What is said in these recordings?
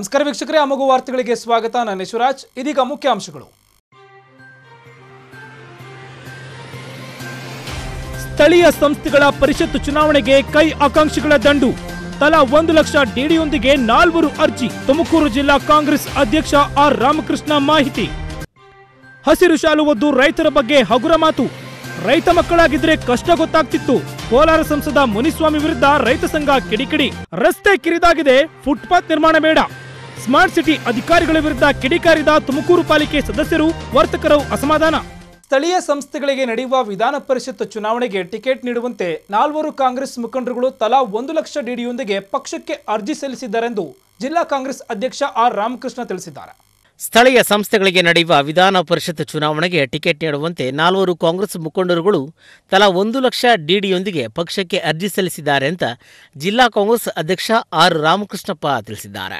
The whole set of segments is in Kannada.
ನಮಸ್ಕಾರ ವೀಕ್ಷಕರೇ ಅಮಗು ವಾರ್ತೆಗಳಿಗೆ ಸ್ವಾಗತ ನಾನು ಶಿವರಾಜ್ ಇದೀಗ ಮುಖ್ಯಾಂಶಗಳು ಸ್ಥಳೀಯ ಸಂಸ್ಥೆಗಳ ಪರಿಷತ್ ಚುನಾವಣೆಗೆ ಕೈ ಆಕಾಂಕ್ಷಿಗಳ ದಂಡು ತಲಾ ಒಂದು ಲಕ್ಷ ಡಿಡಿಯೊಂದಿಗೆ ನಾಲ್ವರು ಅರ್ಜಿ ತುಮಕೂರು ಜಿಲ್ಲಾ ಕಾಂಗ್ರೆಸ್ ಅಧ್ಯಕ್ಷ ಆರ್ ರಾಮಕೃಷ್ಣ ಮಾಹಿತಿ ಹಸಿರು ಶಾಲು ಒದ್ದು ರೈತರ ಬಗ್ಗೆ ಹಗುರ ಮಾತು ರೈತ ಮಕ್ಕಳಾಗಿದ್ರೆ ಕಷ್ಟ ಗೊತ್ತಾಗ್ತಿತ್ತು ಕೋಲಾರ ಸಂಸದ ಮುನಿಸ್ವಾಮಿ ವಿರುದ್ಧ ರೈತ ಸಂಘ ಕಿಡಿಕಿಡಿ ರಸ್ತೆ ಕಿರಿದಾಗಿದೆ ಫುಟ್ಪಾತ್ ನಿರ್ಮಾಣ ಬೇಡ ಸ್ಮಾರ್ಟ್ ಸಿಟಿ ಅಧಿಕಾರಿಗಳ ವಿರುದ್ಧ ಕಿಡಿಕಾರಿದ ತುಮಕೂರು ಪಾಲಿಕೆ ಸದಸ್ಯರು ವರ್ತಕರು ಅಸಮಾಧಾನ ಸ್ಥಳೀಯ ಸಂಸ್ಥೆಗಳಿಗೆ ನಡೆಯುವ ವಿಧಾನ ಪರಿಷತ್ ಚುನಾವಣೆಗೆ ಟಿಕೆಟ್ ನೀಡುವಂತೆ ನಾಲ್ವರು ಕಾಂಗ್ರೆಸ್ ಮುಖಂಡರುಗಳು ತಲಾ ಒಂದು ಲಕ್ಷ ಡಿಡಿಯೊಂದಿಗೆ ಪಕ್ಷಕ್ಕೆ ಅರ್ಜಿ ಸಲ್ಲಿಸಿದ್ದಾರೆಂದು ಜಿಲ್ಲಾ ಕಾಂಗ್ರೆಸ್ ಅಧ್ಯಕ್ಷ ಆರ್ ರಾಮಕೃಷ್ಣ ತಿಳಿಸಿದ್ದಾರೆ ಸ್ಥಳೀಯ ಸಂಸ್ಥೆಗಳಿಗೆ ನಡೆಯುವ ವಿಧಾನ ಪರಿಷತ್ ಚುನಾವಣೆಗೆ ಟಿಕೆಟ್ ನೀಡುವಂತೆ ನಾಲ್ವರು ಕಾಂಗ್ರೆಸ್ ಮುಖಂಡರುಗಳು ತಲಾ ಒಂದು ಲಕ್ಷ ಡಿಡಿಯೊಂದಿಗೆ ಪಕ್ಷಕ್ಕೆ ಅರ್ಜಿ ಸಲ್ಲಿಸಿದ್ದಾರೆ ಅಂತ ಜಿಲ್ಲಾ ಕಾಂಗ್ರೆಸ್ ಅಧ್ಯಕ್ಷ ಆರ್ ರಾಮಕೃಷ್ಣಪ್ಪ ತಿಳಿಸಿದ್ದಾರೆ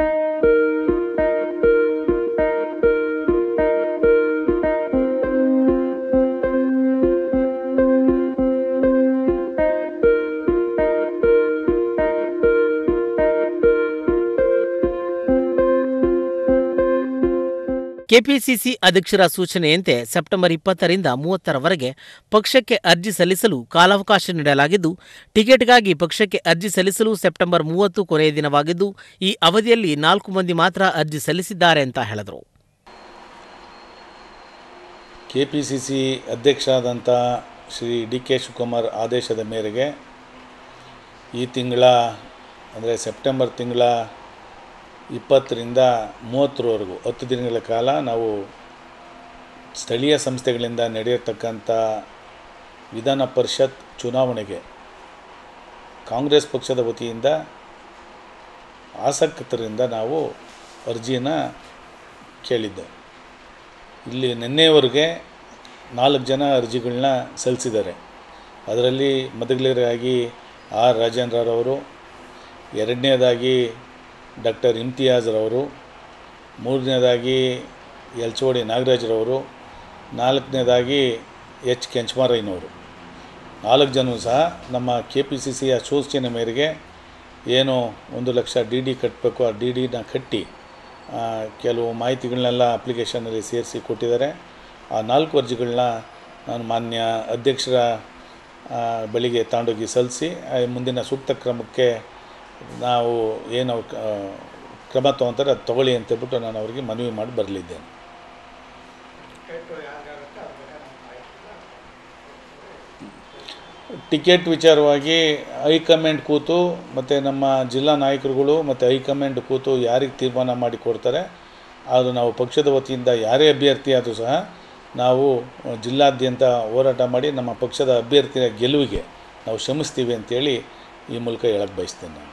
ಕೆಪಿಸಿಸಿ ಅಧ್ಯಕ್ಷರ ಸೂಚನೆಯಂತೆ ಸೆಪ್ಟೆಂಬರ್ ಇಪ್ಪತ್ತರಿಂದ ಮೂವತ್ತರವರೆಗೆ ಪಕ್ಷಕ್ಕೆ ಅರ್ಜಿ ಸಲ್ಲಿಸಲು ಕಾಲಾವಕಾಶ ನೀಡಲಾಗಿದ್ದು ಟಿಕೆಟ್ಗಾಗಿ ಪಕ್ಷಕ್ಕೆ ಅರ್ಜಿ ಸಲ್ಲಿಸಲು ಸೆಪ್ಟೆಂಬರ್ ಮೂವತ್ತು ಕೊನೆಯ ದಿನವಾಗಿದ್ದು ಈ ಅವಧಿಯಲ್ಲಿ ನಾಲ್ಕು ಮಂದಿ ಮಾತ್ರ ಅರ್ಜಿ ಸಲ್ಲಿಸಿದ್ದಾರೆ ಅಂತ ಹೇಳಿದರು ಕೆ ಪಿ ಸಿ ಸಿ ಅಧ್ಯಕ್ಷರಾದಂಥ ಶ್ರೀ ಡಿ ಕೆ ಶಿವಕುಮಾರ್ ಆದೇಶದ ಮೇರೆಗೆ ಈ ತಿಂಗಳ ಅಂದರೆ ಸೆಪ್ಟೆಂಬರ್ ತಿಂಗಳ ಇಪ್ಪತ್ತರಿಂದ ಮೂವತ್ತರವರೆಗೂ ಹತ್ತು ದಿನಗಳ ಕಾಲ ನಾವು ಸ್ಥಳೀಯ ಸಂಸ್ಥೆಗಳಿಂದ ನಡೆಯತಕ್ಕಂಥ ವಿಧಾನ ಪರಿಷತ್ ಚುನಾವಣೆಗೆ ಕಾಂಗ್ರೆಸ್ ಪಕ್ಷದ ವತಿಯಿಂದ ಆಸಕ್ತರಿಂದ ನಾವು ಅರ್ಜಿಯನ್ನು ಕೇಳಿದ್ದೆ ಇಲ್ಲಿ ನಿನ್ನೆವರೆಗೆ ನಾಲ್ಕು ಜನ ಅರ್ಜಿಗಳನ್ನ ಸಲ್ಲಿಸಿದ್ದಾರೆ ಅದರಲ್ಲಿ ಮೊದಲನೇದಾಗಿ ಆರ್ ರಾಜೇಂದ್ರರವರು ಎರಡನೇದಾಗಿ ಡಾಕ್ಟರ್ ಇಮ್ತಿಯಾಜ್ರವರು ಮೂರನೇದಾಗಿ ಯಲ್ಚೋಡಿ ನಾಗರಾಜ್ರವರು ನಾಲ್ಕನೇದಾಗಿ ಎಚ್ ಕೆಂಚಮಾರಯ್ಯನವರು ನಾಲ್ಕು ಜನರು ಸಹ ನಮ್ಮ ಕೆ ಪಿ ಸಿ ಸಿಯ ಸೂಚನೆ ಮೇರೆಗೆ ಏನು ಒಂದು ಲಕ್ಷ ಡಿ ಡಿ ಕಟ್ಟಬೇಕು ಆ ಡಿ ಡಿನ ಕಟ್ಟಿ ಆ, ಕೆಲವು ಮಾಹಿತಿಗಳನ್ನೆಲ್ಲ ಅಪ್ಲಿಕೇಶನಲ್ಲಿ ಸೇರಿಸಿ ಕೊಟ್ಟಿದ್ದಾರೆ ಆ ನಾಲ್ಕು ಅರ್ಜಿಗಳನ್ನ ನಾನು ಮಾನ್ಯ ಅಧ್ಯಕ್ಷರ ಆ, ಬಳಿಗೆ ತಗೊಂಡೋಗಿ ಸಲ್ಲಿಸಿ ಆ, ಮುಂದಿನ ಸೂಕ್ತ ಕ್ರಮಕ್ಕೆ ನಾವು ಏನು ಅವ್ರು ಕ- ಕ್ರಮ ತೊಗೊತಾರೆ ಅದು ತಗೊಳ್ಳಿ ಅಂತೇಳ್ಬಿಟ್ಟು ನಾನು ಅವರಿಗೆ ಮನವಿ ಮಾಡಿ ಬರಲಿದ್ದೇನೆ ಟಿಕೆಟ್ ವಿಚಾರವಾಗಿ ಹೈಕಮಾಂಡ್ ಕೂತು ಮತ್ತು ನಮ್ಮ ಜಿಲ್ಲಾ ನಾಯಕರುಗಳು ಮತ್ತು ಹೈಕಮಾಂಡ್ ಕೂತು ಯಾರಿಗೆ ತೀರ್ಮಾನ ಮಾಡಿ ಕೊಡ್ತಾರೆ ಅದು ನಾವು ಪಕ್ಷದ ವತಿಯಿಂದ ಯಾರೇ ಅಭ್ಯರ್ಥಿ ಆದರೂ ಸಹ ನಾವು ಜಿಲ್ಲಾದ್ಯಂತ ಹೋರಾಟ ಮಾಡಿ ನಮ್ಮ ಪಕ್ಷದ ಅಭ್ಯರ್ಥಿಯ ಗೆಲುವಿಗೆ ನಾವು ಶ್ರಮಿಸ್ತೀವಿ ಅಂತೇಳಿ ಈ ಮೂಲಕ ಹೇಳಕ್ಕೆ ಬಯಸ್ತೇನೆ ನಾನು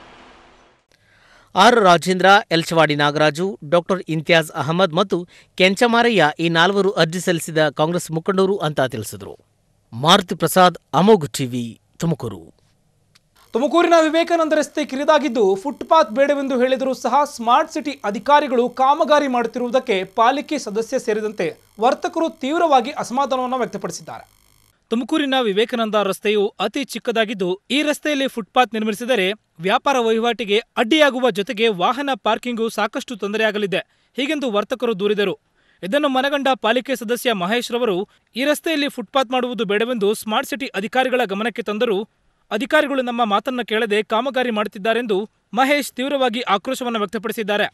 ಆರ್ ರಾಜೇಂದ್ರ ಎಲ್ಚವಾಡಿ ನಾಗರಾಜು ಡಾಕ್ಟರ್ ಇಂತಿಯಾಜ್ ಅಹಮದ್ ಮತ್ತು ಕೆಂಚಮಾರಯ್ಯ ಈ ನಾಲ್ವರು ಅರ್ಜಿ ಸಲ್ಲಿಸಿದ ಕಾಂಗ್ರೆಸ್ ಮುಖಂಡರು ಅಂತ ತಿಳಿಸಿದರು ಮಾರುತಿ ಪ್ರಸಾದ್ ಅಮೋಘ್ ಟಿವಿ ತುಮಕೂರು ತುಮಕೂರಿನ ವಿವೇಕಾನಂದ ರಸ್ತೆ ಕಿರಿದಾಗಿದ್ದು ಫುಟ್ಪಾತ್ ಬೇಡವೆಂದು ಹೇಳಿದರೂ ಸಹ ಸ್ಮಾರ್ಟ್ ಸಿಟಿ ಅಧಿಕಾರಿಗಳು ಕಾಮಗಾರಿ ಮಾಡುತ್ತಿರುವುದಕ್ಕೆ ಪಾಲಿಕೆ ಸದಸ್ಯ ಸೇರಿದಂತೆ ವರ್ತಕರು ತೀವ್ರವಾಗಿ ಅಸಮಾಧಾನವನ್ನು ವ್ಯಕ್ತಪಡಿಸಿದ್ದಾರೆ ತುಮಕೂರಿನ ವಿವೇಕಾನಂದ ರಸ್ತೆಯು ಅತಿ ಚಿಕ್ಕದಾಗಿದ್ದು ಈ ರಸ್ತೆಯಲ್ಲಿ ಫುಟ್ಪಾತ್ ನಿರ್ಮಿಸಿದರೆ ವ್ಯಾಪಾರ ವಹಿವಾಟಿಗೆ ಅಡ್ಡಿಯಾಗುವ ಜೊತೆಗೆ ವಾಹನ ಪಾರ್ಕಿಂಗು ಸಾಕಷ್ಟು ತೊಂದರೆಯಾಗಲಿದೆ ಹೀಗೆಂದು ವರ್ತಕರು ದೂರಿದರು ಇದನ್ನು ಮನಗಂಡ ಪಾಲಿಕೆ ಸದಸ್ಯ ಮಹೇಶ್ ರವರು ಈ ರಸ್ತೆಯಲ್ಲಿ ಫುಟ್ಪಾತ್ ಮಾಡುವುದು ಬೇಡವೆಂದು ಸ್ಮಾರ್ಟ್ ಸಿಟಿ ಅಧಿಕಾರಿಗಳ ಗಮನಕ್ಕೆ ತಂದರೂ ಅಧಿಕಾರಿಗಳು ನಮ್ಮ ಮಾತನ್ನ ಕೇಳದೆ ಕಾಮಗಾರಿ ಮಾಡುತ್ತಿದ್ದಾರೆಂದು ಮಹೇಶ್ ತೀವ್ರವಾಗಿ ಆಕ್ರೋಶವನ್ನು ವ್ಯಕ್ತಪಡಿಸಿದ್ದಾರೆ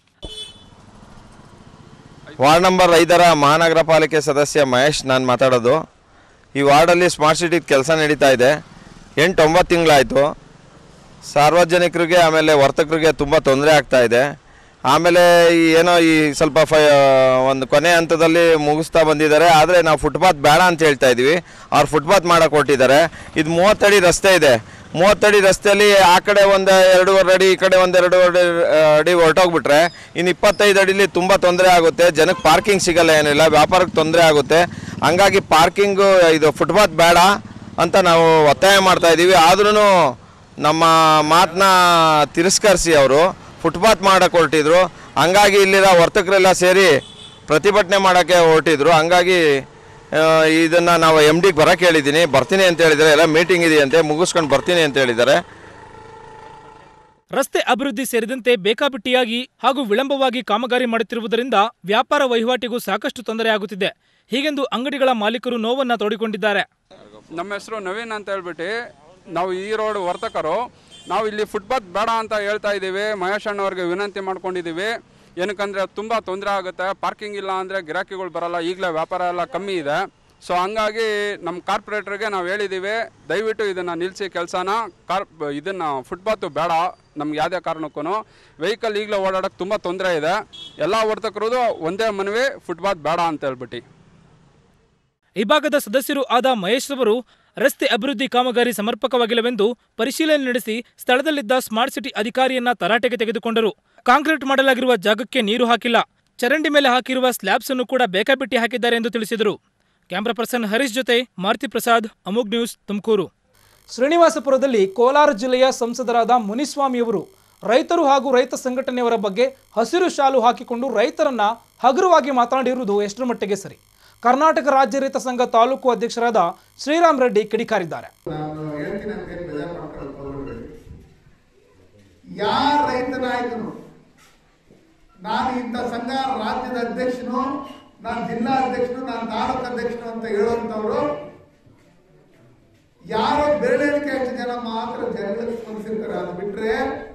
ವಾರ್ಡ್ ನಂಬರ್ ಐದರ ಮಹಾನಗರ ಪಾಲಿಕೆ ಸದಸ್ಯ ಮಹೇಶ್ ನಾನು ಮಾತಾಡೋದು ಈ ವಾರ್ಡಲ್ಲಿ ಸ್ಮಾರ್ಟ್ ಸಿಟಿ ಕೆಲಸ ನಡೀತಾ ಇದೆ ಎಂಟು ಒಂಬತ್ತು ತಿಂಗಳಾಯಿತು ಸಾರ್ವಜನಿಕರಿಗೆ ಆಮೇಲೆ ವರ್ತಕರಿಗೆ ತುಂಬ ತೊಂದರೆ ಆಗ್ತಾ ಇದೆ ಆಮೇಲೆ ಈ ಏನೋ ಈ ಸ್ವಲ್ಪ ಫೈ ಒಂದು ಕೊನೆ ಹಂತದಲ್ಲಿ ಮುಗಿಸ್ತಾ ಬಂದಿದ್ದಾರೆ ಆದರೆ ನಾವು ಫುಟ್ಪಾತ್ ಬೇಡ ಅಂತ ಹೇಳ್ತಾ ಇದ್ದೀವಿ ಅವ್ರು ಫುಟ್ಪಾತ್ ಮಾಡಕ್ಕೆ ಹೊರಟಿದ್ದಾರೆ ಇದು ಮೂವತ್ತಡಿ ರಸ್ತೆ ಇದೆ ಮೂವತ್ತಡಿ ರಸ್ತೆಯಲ್ಲಿ ಆ ಕಡೆ ಒಂದು ಎರಡೂವರೆ ಅಡಿ ಈ ಕಡೆ ಒಂದು ಎರಡೂವರೆ ಅಡಿ ಹೊರಟೋಗ್ಬಿಟ್ರೆ ಇನ್ನು ಇಪ್ಪತ್ತೈದು ಅಡಿಲಿ ತುಂಬ ತೊಂದರೆ ಆಗುತ್ತೆ ಜನಕ್ಕೆ ಪಾರ್ಕಿಂಗ್ ಸಿಗಲ್ಲ ಏನಿಲ್ಲ ವ್ಯಾಪಾರಕ್ಕೆ ತೊಂದರೆ ಆಗುತ್ತೆ ಹಂಗಾಗಿ ಪಾರ್ಕಿಂಗು ಇದು ಫುಟ್ಪಾತ್ ಬೇಡ ಅಂತ ನಾವು ಒತ್ತಾಯ ಮಾಡ್ತಾ ಇದ್ದೀವಿ ಆದ್ರೂ ನಮ್ಮ ಮಾತನ್ನ ತಿರಸ್ಕರಿಸಿ ಅವರು ಫುಟ್ಪಾತ್ ಮಾಡಕ್ಕೆ ಹೊರಟಿದ್ರು ಹಂಗಾಗಿ ಇಲ್ಲಿರೋ ವರ್ತಕರೆಲ್ಲ ಸೇರಿ ಪ್ರತಿಭಟನೆ ಮಾಡೋಕ್ಕೆ ಹೊರಟಿದ್ರು ಹಂಗಾಗಿ ಇದನ್ನು ನಾವು ಎಮ್ ಡಿಗೆ ಬರೋಕ್ಕೆ ಹೇಳಿದ್ದೀನಿ ಬರ್ತೀನಿ ಅಂತ ಹೇಳಿದ್ದಾರೆ ಎಲ್ಲ ಮೀಟಿಂಗ್ ಇದೆಯಂತೆ ಮುಗಿಸ್ಕೊಂಡು ಬರ್ತೀನಿ ಅಂತ ಹೇಳಿದ್ದಾರೆ ರಸ್ತೆ ಅಭಿವೃದ್ಧಿ ಸೇರಿದಂತೆ ಬೇಕಾಬಿಟ್ಟಿಯಾಗಿ ಹಾಗೂ ವಿಳಂಬವಾಗಿ ಕಾಮಗಾರಿ ಮಾಡುತ್ತಿರುವುದರಿಂದ ವ್ಯಾಪಾರ ವಹಿವಾಟಿಗೂ ಸಾಕಷ್ಟು ತೊಂದರೆಯಾಗುತ್ತಿದೆ ಹೀಗೆಂದು ಅಂಗಡಿಗಳ ಮಾಲೀಕರು ನೋವನ್ನ ತೋಡಿಕೊಂಡಿದ್ದಾರೆ ನಮ್ಮ ಹೆಸರು ನವೀನ್ ಅಂತ ಹೇಳ್ಬಿಟ್ಟು ನಾವು ಈ ರೋಡ್ ವರ್ತಕರು ನಾವು ಇಲ್ಲಿ ಫುಟ್ಪಾತ್ ಬೇಡ ಅಂತ ಹೇಳ್ತಾ ಇದ್ದೀವಿ ಮಹೇಶ್ ಅಣ್ಣವ್ರಿಗೆ ವಿನಂತಿ ಮಾಡ್ಕೊಂಡಿದ್ದೀವಿ ಏನಕ್ಕಂದರೆ ತುಂಬ ತೊಂದರೆ ಆಗುತ್ತೆ ಪಾರ್ಕಿಂಗ್ ಇಲ್ಲ ಅಂದರೆ ಗಿರಾಕಿಗಳು ಬರಲ್ಲ ಈಗಲೇ ವ್ಯಾಪಾರ ಎಲ್ಲ ಕಮ್ಮಿ ಇದೆ ಸೊ ಹಂಗಾಗಿ ನಮ್ಮ ಕಾರ್ಪೊರೇಟ್ರಿಗೆ ನಾವು ಹೇಳಿದ್ದೀವಿ ದಯವಿಟ್ಟು ಇದನ್ನು ನಿಲ್ಲಿಸಿ ಕೆಲಸನ ಕಾರ್ ಇದನ್ನು ಫುಟ್ಪಾತು ಬೇಡ ನಮ್ಗೆ ಯಾವುದೇ ಕಾರಣಕ್ಕೂ ವೆಹಿಕಲ್ ಈಗಲೇ ಓಡಾಡೋಕ್ಕೆ ತುಂಬ ತೊಂದರೆ ಇದೆ ಎಲ್ಲ ವರ್ತಕರದು ಒಂದೇ ಮನವಿ ಫುಟ್ಪಾತ್ ಬೇಡ ಅಂತ ಹೇಳ್ಬಿಟ್ಟು ಈ ಭಾಗದ ಸದಸ್ಯರು ಆದ ಮಹೇಶ್ ರವರು ರಸ್ತೆ ಅಭಿವೃದ್ಧಿ ಕಾಮಗಾರಿ ಸಮರ್ಪಕವಾಗಿಲ್ಲವೆಂದು ಪರಿಶೀಲನೆ ನಡೆಸಿ ಸ್ಥಳದಲ್ಲಿದ್ದ ಸ್ಮಾರ್ಟ್ ಸಿಟಿ ಅಧಿಕಾರಿಯನ್ನ ತರಾಟೆಗೆ ತೆಗೆದುಕೊಂಡರು ಕಾಂಕ್ರೀಟ್ ಮಾಡಲಾಗಿರುವ ಜಾಗಕ್ಕೆ ನೀರು ಹಾಕಿಲ್ಲ ಚರಂಡಿ ಮೇಲೆ ಹಾಕಿರುವ ಸ್ಲ್ಯಾಬ್ಸ್ ಅನ್ನು ಕೂಡ ಬೇಕಾಬಿಟ್ಟಿ ಹಾಕಿದ್ದಾರೆ ಎಂದು ತಿಳಿಸಿದರು ಕ್ಯಾಮ್ರಾ ಪರ್ಸನ್ ಹರೀಶ್ ಜೊತೆ ಮಾರುತಿ ಪ್ರಸಾದ್ ಅಮೋಗ್ ನ್ಯೂಸ್ ತುಮಕೂರು ಶ್ರೀನಿವಾಸಪುರದಲ್ಲಿ ಕೋಲಾರ ಜಿಲ್ಲೆಯ ಸಂಸದರಾದ ಮುನಿಸ್ವಾಮಿಯವರು ರೈತರು ಹಾಗೂ ರೈತ ಸಂಘಟನೆಯವರ ಬಗ್ಗೆ ಹಸಿರು ಶಾಲು ಹಾಕಿಕೊಂಡು ರೈತರನ್ನ ಹಗುರವಾಗಿ ಮಾತನಾಡಿರುವುದು ಎಷ್ಟರ ಮಟ್ಟಿಗೆ ಸರಿ ಕರ್ನಾಟಕ ರಾಜ್ಯ ರೈತ ಸಂಘ ತಾಲೂಕು ಅಧ್ಯಕ್ಷರಾದ ಶ್ರೀರಾಮ್ ರೆಡ್ಡಿ ಕಿಡಿಕಾರಿದ್ದಾರೆ ನಾನು ಹೇಳ್ತೀನಿ ಅಂತ ಏನು ಬೇಜಾರು ಮಾಡ್ಕೊಳ್ಳೋದು ಹೋಗ್ಬೇಡಿ. ಯಾರ ರೈತ ನಾಯಕನು ನಾನು ಇಂಥ ಸಂಘ ರಾಜ್ಯದ ಅಧ್ಯಕ್ಷನು ನಾನು ಜಿಲ್ಲಾ ಅಧ್ಯಕ್ಷನು ನಾನು ತಾಲೂಕು ಅಧ್ಯಕ್ಷನು ಅಂತ ಹೇಳುವಂಥವ್ರು ಯಾರೋ ಬೆರಳಿಕೆ ಅಷ್ಟು ಜನ ಮಾತ್ರ ಜನಗಳಿಗೆ ಸ್ಪಂದಿಸಿರ್ತಾರೆ ಅದು ಬಿಟ್ರೆ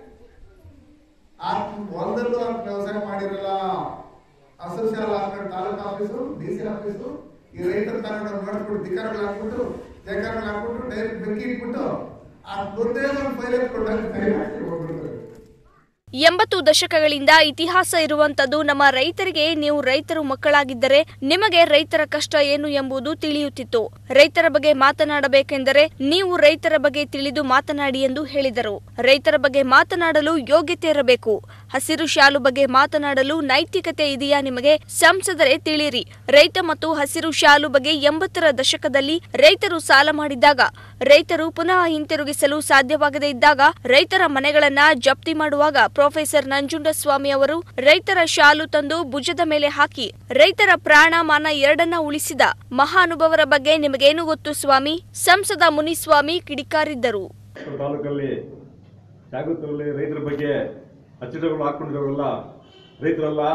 ಆತ್ಮ ಹೊಲದಲ್ಲೂ ಆತ್ಮ ವ್ಯವಸಾಯ ಮಾಡಿರಲ್ಲ ಹಸಿರು ಶಾಲ ಹಾಕೊಂಡು taluk office D C office ಈ ರೈತರ ತಗೊಂಡು ನೋಡ್ಬಿಟ್ಟು ಧಿಕಾರಗಳು ಹಾಕ್ಬಿಟ್ಟು ಜಕಾರಗಳು ಹಾಕ್ಬಿಟ್ಟು ಡೈರೆಕ್ಟ್ ಬೆಂಕಿ ಇಟ್ಬಿಟ್ಟು ಆ ಒಂದೇ ಒಂದು ಫೈಲ್ ಎತ್ಕೊಂಡಾಗ ಕೈ ಹಾಕಿ ಹೋಗ್ಬಿಡ್ತಾರೆ ಎಂಬತ್ತು ದಶಕಗಳಿಂದ ಇತಿಹಾಸ ಇರುವಂತದ್ದು ನಮ್ಮ ರೈತರಿಗೆ ನೀವು ರೈತರು ಮಕ್ಕಳಾಗಿದ್ದರೆ ನಿಮಗೆ ರೈತರ ಕಷ್ಟ ಏನು ಎಂಬುದು ತಿಳಿಯುತ್ತಿತ್ತು ರೈತರ ಬಗ್ಗೆ ಮಾತನಾಡಬೇಕೆಂದರೆ ನೀವು ರೈತರ ಬಗ್ಗೆ ತಿಳಿದು ಮಾತನಾಡಿ ಎಂದು ಹೇಳಿದರು ರೈತರ ಬಗ್ಗೆ ಮಾತನಾಡಲು ಯೋಗ್ಯತೆ ಇರಬೇಕು ಹಸಿರು ಶಾಲು ಬಗ್ಗೆ ಮಾತನಾಡಲು ನೈತಿಕತೆ ಇದೆಯಾ ನಿಮಗೆ ಸಂಸದರೇ ತಿಳಿರಿ ರೈತ ಮತ್ತು ಹಸಿರು ಶಾಲು ಬಗ್ಗೆ ಎಂಬತ್ತರ ದಶಕದಲ್ಲಿ ರೈತರು ಸಾಲ ಮಾಡಿದ್ದಾಗ ರೈತರು ಪುನಃ ಹಿಂತಿರುಗಿಸಲು ಸಾಧ್ಯವಾಗದೇ ಇದ್ದಾಗ ರೈತರ ಮನೆಗಳನ್ನ ಜಪ್ತಿ ಮಾಡುವಾಗ ಪ್ರೊಫೆಸರ್ ನಂಜುಂಡಸ್ವಾಮಿ ಅವರು ರೈತರ ಶಾಲು ತಂದು ಭುಜದ ಮೇಲೆ ಹಾಕಿ ರೈತರ ಪ್ರಾಣ ಮಾನ ಎರಡನ್ನ ಉಳಿಸಿದ ಮಹಾನುಭವರ ಬಗ್ಗೆ ನಿಮಗೇನು ಗೊತ್ತು ಸ್ವಾಮಿ ಸಂಸದ ಮುನಿಸ್ವಾಮಿ ಕಿಡಿಕಾರಿದ್ದರು ತಾಲೂಕಲ್ಲಿ ಜಾಗೃತರಲ್ಲಿ ರೈತರ ಬಗ್ಗೆ ಅಚ್ಚಟಗಳು ಹಾಕೊಂಡಿರೋರಲ್ಲ ರೈತರಲ್ಲ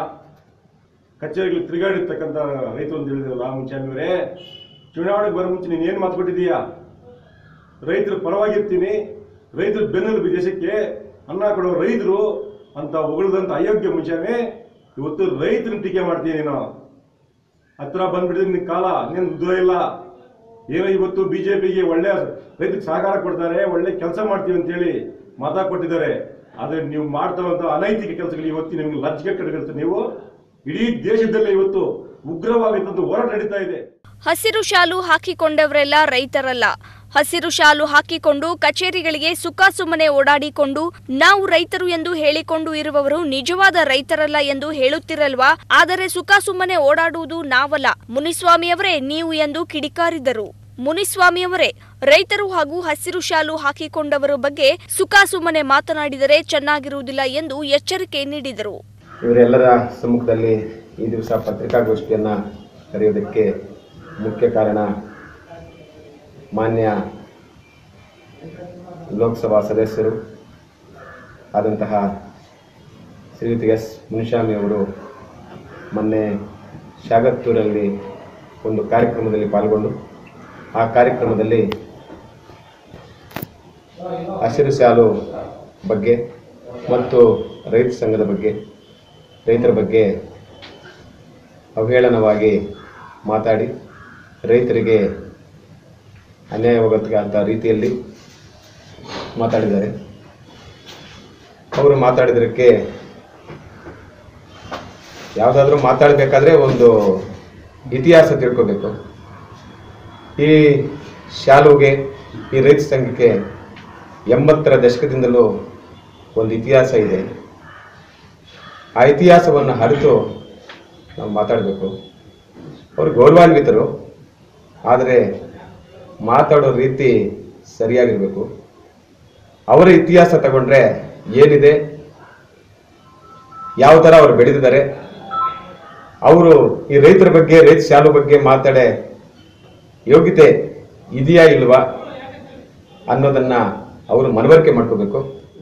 ಕಚೇರಿಗಳು ತಿರುಗಾಡಿರ್ತಕ್ಕಂಥ ರೈತರು ಅಂತ ಹೇಳಿದ್ರಲ್ಲ ಮುಂಚಾಮಿಯವರೇ ಚುನಾವಣೆಗೆ ಬರೋ ಮುಂಚೆ ನೀನು ಏನು ಮಾತು ಕೊಟ್ಟಿದ್ದೀಯಾ ರೈತರ ಪರವಾಗಿರ್ತೀನಿ ರೈತರ ಬೆನ್ನೆಲುಬು ದೇಶಕ್ಕೆ ಅನ್ನ ಕೊಡೋ ರೈತರು ಅಂತ ಹೊಗಳಿದಂಥ ಅಯೋಗ್ಯ ಮುಂಚಾಮಿ ಇವತ್ತು ರೈತರನ್ನ ಟೀಕೆ ಮಾಡ್ತೀನಿ ನೀನು ಹತ್ರ ಬಂದ್ಬಿಟ್ಟಿದ್ರೆ ನಿನ್ನ ಕಾಲ ನೀನು ದೂರ ಇಲ್ಲ ಏನೋ ಇವತ್ತು ಬಿಜೆಪಿಗೆ ಒಳ್ಳೆ ರೈತರಿಗೆ ಸಹಕಾರ ಕೊಡ್ತಾರೆ ಒಳ್ಳೆ ಕೆಲಸ ಮಾಡ್ತೀವಿ ಅಂತೇಳಿ ಮತ ಕೊಟ್ಟಿದ್ದಾರೆ ಆದ್ರೆ ನೀವು ಮಾಡ್ತಾವಂತ ಅನೈತಿಕ ಕೆಲಸಗಳು ಇವತ್ತು ನಿಮ್ಗೆ ಲಜ್ಜೆ ಕಡೆಗಳ್ತ ನೀವು ಇಡೀ ದೇಶದಲ್ಲೇ ಇವತ್ತು ಉಗ್ರವಾಗಿದ್ದಂತ ಹೋರಾಟ ನಡೀತಾ ಇದೆ ಹಸಿರು ಶಾಲು ಹಾಕಿಕೊಂಡವರೆಲ್ಲ ರೈತರಲ್ಲ ಹಸಿರು ಶಾಲು ಹಾಕಿಕೊಂಡು ಕಚೇರಿಗಳಿಗೆ ಸುಖಾಸುಮ್ಮನೆ ಓಡಾಡಿಕೊಂಡು ನಾವು ರೈತರು ಎಂದು ಹೇಳಿಕೊಂಡು ಇರುವವರು ನಿಜವಾದ ರೈತರಲ್ಲ ಎಂದು ಹೇಳುತ್ತಿರಲ್ವಾ ಆದರೆ ಸುಖಾಸುಮ್ಮನೆ ಓಡಾಡುವುದು ನಾವಲ್ಲ ಮುನಿಸ್ವಾಮಿಯವರೇ ನೀವು ಎಂದು ಕಿಡಿಕಾರಿದರು ಮುನಿಸ್ವಾಮಿಯವರೇ ರೈತರು ಹಾಗೂ ಹಸಿರು ಶಾಲು ಹಾಕಿಕೊಂಡವರ ಬಗ್ಗೆ ಸುಖಾಸುಮ್ಮನೆ ಮಾತನಾಡಿದರೆ ಚೆನ್ನಾಗಿರುವುದಿಲ್ಲ ಎಂದು ಎಚ್ಚರಿಕೆ ನೀಡಿದರು ಇವರೆಲ್ಲರ ಸಮ್ಮುಖದಲ್ಲಿ ಈ ದಿವಸ ಪತ್ರಿಕಾಗೋಷ್ಠಿಯನ್ನು ಕರೆಯೋದಕ್ಕೆ ಮುಖ್ಯ ಕಾರಣ ಮಾನ್ಯ ಲೋಕಸಭಾ ಸದಸ್ಯರು ಆದಂತಹ ಶ್ರೀಯುತ ಎಸ್ ಮುನಿಸ್ವಾಮಿ ಅವರು ಮೊನ್ನೆ ಶಾಗತ್ತೂರಲ್ಲಿ ಒಂದು ಕಾರ್ಯಕ್ರಮದಲ್ಲಿ ಪಾಲ್ಗೊಂಡು ಆ ಕಾರ್ಯಕ್ರಮದಲ್ಲಿ ಹಸಿರು ಶಾಲು ಬಗ್ಗೆ ಮತ್ತು ರೈತ ಸಂಘದ ಬಗ್ಗೆ ರೈತರ ಬಗ್ಗೆ ಅವಹೇಳನವಾಗಿ ಮಾತಾಡಿ ರೈತರಿಗೆ ಅನ್ಯಾಯವಾಗಂತ ರೀತಿಯಲ್ಲಿ ಮಾತಾಡಿದ್ದಾರೆ ಅವರು ಮಾತಾಡಿದ್ದಕ್ಕೆ ಯಾವುದಾದ್ರೂ ಮಾತಾಡಬೇಕಾದ್ರೆ ಒಂದು ಇತಿಹಾಸ ತಿಳ್ಕೋಬೇಕು ಈ ಶಾಲುಗೆ ಈ ರೈತ ಸಂಘಕ್ಕೆ ಎಂಬತ್ತರ ದಶಕದಿಂದಲೂ ಒಂದು ಇತಿಹಾಸ ಇದೆ ಆ ಇತಿಹಾಸವನ್ನು ಅರಿತು ನಾವು ಮಾತಾಡಬೇಕು ಅವರು ಗೌರವಾನ್ವಿತರು ಆದರೆ ಮಾತಾಡೋ ರೀತಿ ಸರಿಯಾಗಿರಬೇಕು ಅವರ ಇತಿಹಾಸ ತಗೊಂಡ್ರೆ ಏನಿದೆ ಯಾವ ಥರ ಅವರು ಬೆಳೆದಿದ್ದಾರೆ ಅವರು ಈ ರೈತರ ಬಗ್ಗೆ ರೈತ ಶಾಲು ಬಗ್ಗೆ ಮಾತಾಡೆ ಯೋಗ್ಯತೆ ಇದೆಯಾ ಇಲ್ವಾ ಅನ್ನೋದನ್ನ ಅವರು ಮನವರಿಕೆ ಮಾಡ್ಕೋಬೇಕು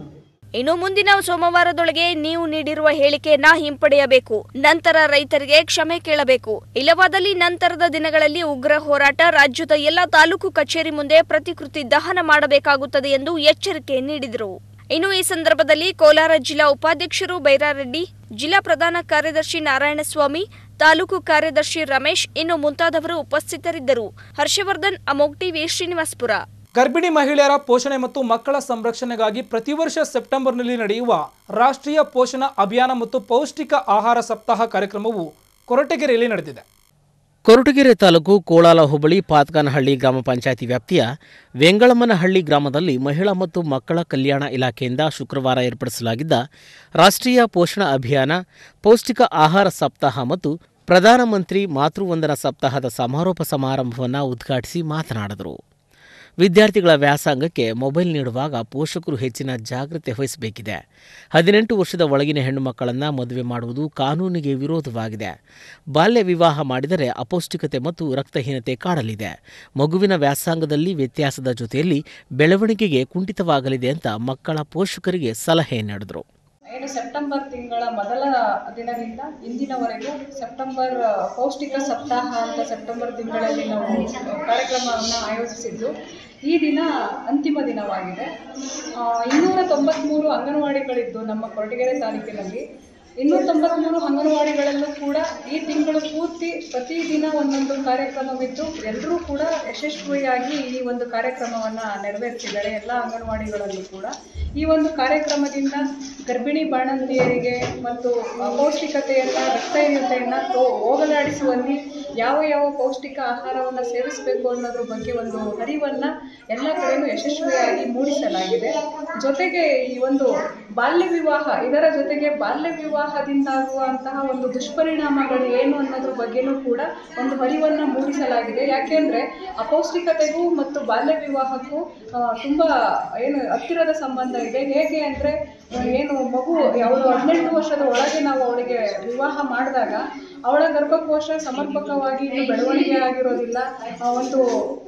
ಇನ್ನು ಮುಂದಿನ ಸೋಮವಾರದೊಳಗೆ ನೀವು ನೀಡಿರುವ ಹೇಳಿಕೆಯನ್ನ ಹಿಂಪಡೆಯಬೇಕು ನಂತರ ರೈತರಿಗೆ ಕ್ಷಮೆ ಕೇಳಬೇಕು ಇಲ್ಲವಾದಲ್ಲಿ ನಂತರದ ದಿನಗಳಲ್ಲಿ ಉಗ್ರ ಹೋರಾಟ ರಾಜ್ಯದ ಎಲ್ಲ ತಾಲೂಕು ಕಚೇರಿ ಮುಂದೆ ಪ್ರತಿಕೃತಿ ದಹನ ಮಾಡಬೇಕಾಗುತ್ತದೆ ಎಂದು ಎಚ್ಚರಿಕೆ ನೀಡಿದರು ಇನ್ನು ಈ ಸಂದರ್ಭದಲ್ಲಿ ಕೋಲಾರ ಜಿಲ್ಲಾ ಉಪಾಧ್ಯಕ್ಷರು ಬೈರಾರೆಡ್ಡಿ ಜಿಲ್ಲಾ ಪ್ರಧಾನ ಕಾರ್ಯದರ್ಶಿ ನಾರಾಯಣಸ್ವಾಮಿ ತಾಲೂಕು ಕಾರ್ಯದರ್ಶಿ ರಮೇಶ್ ಇನ್ನು ಮುಂತಾದವರು ಉಪಸ್ಥಿತರಿದ್ದರು ಹರ್ಷವರ್ಧನ್ ಅಮೋಗ್ ಟಿವಿ ಶ್ರೀನಿವಾಸ್ಪುರ ಗರ್ಭಿಣಿ ಮಹಿಳೆಯರ ಪೋಷಣೆ ಮತ್ತು ಮಕ್ಕಳ ಸಂರಕ್ಷಣೆಗಾಗಿ ಪ್ರತಿ ವರ್ಷ ಸೆಪ್ಟೆಂಬರ್ನಲ್ಲಿ ನಡೆಯುವ ರಾಷ್ಟ್ರೀಯ ಪೋಷಣ ಅಭಿಯಾನ ಮತ್ತು ಪೌಷ್ಟಿಕ ಆಹಾರ ಸಪ್ತಾಹ ಕಾರ್ಯಕ್ರಮವು ಕೊರಟಗೆರೆಯಲ್ಲಿ ನಡೆದಿದೆ ಕೊರಟಗೆರೆ ತಾಲೂಕು ಕೋಳಾಲ ಹೋಬಳಿ ಪಾತ್ಗಾನಹಳ್ಳಿ ಗ್ರಾಮ ಪಂಚಾಯಿತಿ ವ್ಯಾಪ್ತಿಯ ವೆಂಗಳಮ್ಮನಹಳ್ಳಿ ಗ್ರಾಮದಲ್ಲಿ ಮಹಿಳಾ ಮತ್ತು ಮಕ್ಕಳ ಕಲ್ಯಾಣ ಇಲಾಖೆಯಿಂದ ಶುಕ್ರವಾರ ಏರ್ಪಡಿಸಲಾಗಿದ್ದ ರಾಷ್ಟ್ರೀಯ ಪೋಷಣ ಅಭಿಯಾನ ಪೌಷ್ಟಿಕ ಆಹಾರ ಸಪ್ತಾಹ ಮತ್ತು ಪ್ರಧಾನಮಂತ್ರಿ ಮಾತೃವಂದನಾ ಸಪ್ತಾಹದ ಸಮಾರೋಪ ಸಮಾರಂಭವನ್ನು ಉದ್ಘಾಟಿಸಿ ಮಾತನಾಡಿದರು ವಿದ್ಯಾರ್ಥಿಗಳ ವ್ಯಾಸಂಗಕ್ಕೆ ಮೊಬೈಲ್ ನೀಡುವಾಗ ಪೋಷಕರು ಹೆಚ್ಚಿನ ಜಾಗ್ರತೆ ವಹಿಸಬೇಕಿದೆ ಹದಿನೆಂಟು ವರ್ಷದ ಒಳಗಿನ ಹೆಣ್ಣು ಮಕ್ಕಳನ್ನು ಮದುವೆ ಮಾಡುವುದು ಕಾನೂನಿಗೆ ವಿರೋಧವಾಗಿದೆ ಬಾಲ್ಯ ವಿವಾಹ ಮಾಡಿದರೆ ಅಪೌಷ್ಟಿಕತೆ ಮತ್ತು ರಕ್ತಹೀನತೆ ಕಾಡಲಿದೆ ಮಗುವಿನ ವ್ಯಾಸಂಗದಲ್ಲಿ ವ್ಯತ್ಯಾಸದ ಜೊತೆಯಲ್ಲಿ ಬೆಳವಣಿಗೆಗೆ ಕುಂಠಿತವಾಗಲಿದೆ ಅಂತ ಮಕ್ಕಳ ಪೋಷಕರಿಗೆ ಸಲಹೆ ನೀಡಿದರು ಏನು ಸೆಪ್ಟೆಂಬರ್ ತಿಂಗಳ ಮೊದಲ ದಿನದಿಂದ ಇಂದಿನವರೆಗೂ ಸೆಪ್ಟೆಂಬರ್ ಪೌಷ್ಟಿಕ ಸಪ್ತಾಹ ಅಂತ ಸೆಪ್ಟೆಂಬರ್ ತಿಂಗಳಲ್ಲಿ ನಾವು ಕಾರ್ಯಕ್ರಮವನ್ನು ಆಯೋಜಿಸಿದ್ದು ಈ ದಿನ ಅಂತಿಮ ದಿನವಾಗಿದೆ ಆ, ಇನ್ನೂರ ತೊಂಬತ್ತ್ಮೂರು ಅಂಗನವಾಡಿಗಳಿದ್ದು ನಮ್ಮ ಕೊರಟಗೆರೆ ತಾಲೂಕಿನಲ್ಲಿ ಇನ್ನೂರ ತೊಂಬತ್ತ್ಮೂರು ಅಂಗನವಾಡಿಗಳಲ್ಲೂ ಕೂಡ ಈ ತಿಂಗಳು ಪೂರ್ತಿ ಪ್ರತಿದಿನ ಒಂದೊಂದು ಕಾರ್ಯಕ್ರಮವಿದ್ದು ಎಲ್ಲರೂ ಕೂಡ ಯಶಸ್ವಿಯಾಗಿ ಈ ಒಂದು ಕಾರ್ಯಕ್ರಮವನ್ನು ನೆರವೇರಿಸಿದ್ದಾರೆ ಎಲ್ಲ ಅಂಗನವಾಡಿಗಳಲ್ಲೂ ಕೂಡ ಈ ಒಂದು ಕಾರ್ಯಕ್ರಮದಿಂದ ಗರ್ಭಿಣಿ ಬಾಣಂತಿಯರಿಗೆ ಮತ್ತು ಅಪೌಷ್ಟಿಕತೆಯನ್ನು ರಕ್ತಹೀನತೆಯನ್ನು ತೋ ಹೋಗಲಾಡಿಸುವಲ್ಲಿ ಯಾವ ಯಾವ ಪೌಷ್ಟಿಕ ಆಹಾರವನ್ನು ಸೇವಿಸಬೇಕು ಅನ್ನೋದ್ರ ಬಗ್ಗೆ ಒಂದು ಅರಿವನ್ನು ಎಲ್ಲ ಕಡೆಯೂ ಯಶಸ್ವಿಯಾಗಿ ಮೂಡಿಸಲಾಗಿದೆ ಜೊತೆಗೆ ಈ ಒಂದು ಬಾಲ್ಯ ವಿವಾಹ ಇದರ ಜೊತೆಗೆ ಬಾಲ್ಯ ವಿವಾಹದಿಂದಾಗುವಂತಹ ಒಂದು ದುಷ್ಪರಿಣಾಮಗಳು ಏನು ಅನ್ನೋದ್ರ ಬಗ್ಗೆನೂ ಕೂಡ ಒಂದು ಅರಿವನ್ನು ಮೂಡಿಸಲಾಗಿದೆ ಯಾಕೆಂದರೆ ಅಪೌಷ್ಟಿಕತೆಗೂ ಮತ್ತು ಬಾಲ್ಯ ವಿವಾಹಕ್ಕೂ ಆ, ತುಂಬ ಏನು ಹತ್ತಿರದ ಸಂಬಂಧ ಇದೆ ಹೇಗೆ ಅಂದರೆ ಏನು ಮಗು ಅವಳು ಹದಿನೆಂಟು ವರ್ಷದ ಒಳಗೆ ನಾವು ಅವಳಿಗೆ ವಿವಾಹ ಮಾಡಿದಾಗ ಅವಳ ಗರ್ಭಕೋಶ ಸಮರ್ಪಕವಾಗಿ ಇನ್ನು ಬೆಳವಣಿಗೆ ಆಗಿರೋದಿಲ್ಲ ಆ, ಒಂದು